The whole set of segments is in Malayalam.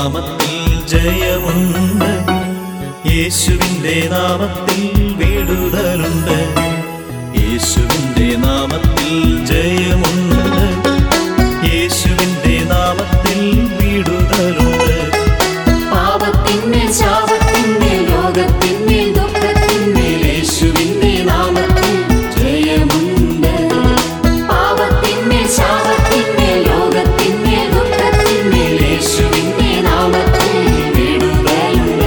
നാമത്തിൽ ജയമുണ്ട് യേശുവിൻ്റെ നാമത്തിൽ വിടുതലുണ്ട് യേശുവിൻ്റെ നാമത്തിൽ ജയമുണ്ട് യേശുവിൻ്റെ നാമത്തിൽ വിടുതലുണ്ട് പാപത്തിന്മേൽ ശാപത്തിന്മേൽ രോഗത്തിന്മേൽ ദുഃഖത്തിന്മേൽ യേശുവിന്റെ നാമത്തിൽ ജയമുണ്ട് പാപത്തിന്മേൽ ശാപത്തിന്മേൽ രോഗത്തിന്മേൽ ദുഃഖത്തിന്മേൽ യേശുവിന്റെ നാമത്തിൽ വിടുതലുണ്ട്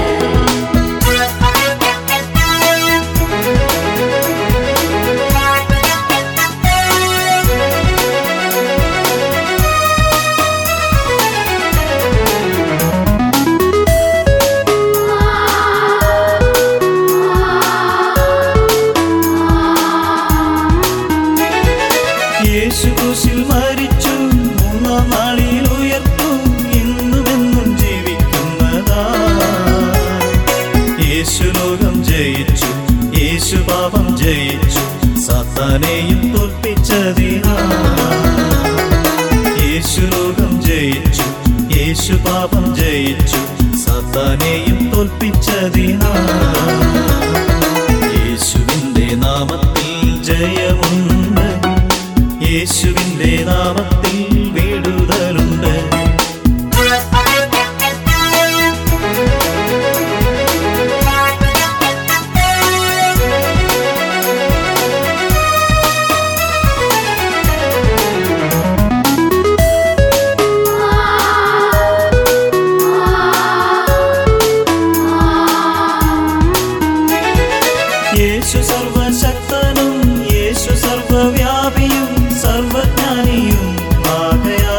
യേശു ക്രൂശിൽ മരിച്ചു മൂന്നാം നാളിൽ ഉയർത്തു ഇന്നുമെന്നും ജീവിക്കുന്നതാ യേശു ലോകം ജയിച്ചു യേശു പാപം ജയിച്ചു സാത്താനെയും തോൽപ്പിച്ചതിനാ യേശു ലോകം ജയിച്ചു യേശു പാപം ജയിച്ചു സാത്താനെയും തോൽപ്പിച്ചതിനാ യേശുവിൻ്റെ നാമത്തിൽ ജയമുണ്ട് യേശുവിൻ്റെ നാമത്തിൽ വിടുതലുണ്ട് യേശു സർവശക്തനും യേശു സർവവ്യാപിയും സർവജ്ഞാനിയും ആകയാ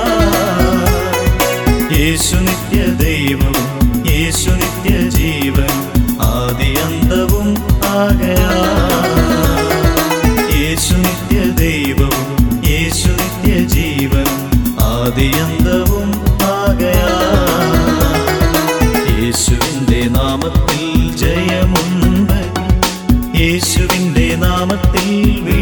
യേശു നിത്യദൈവവും യേശു നിത്യജീവൻ ആദിയന്തവും ആകയാ യേശു നിത്യദൈവവും യേശു നിത്യജീവൻ ആദിയന്തവും ആകയാ യേശുവിൻ്റെ നാമത്തിൽ ജയമുണ്ട് യേശുവിൻ്റെ നാമത്തിൽ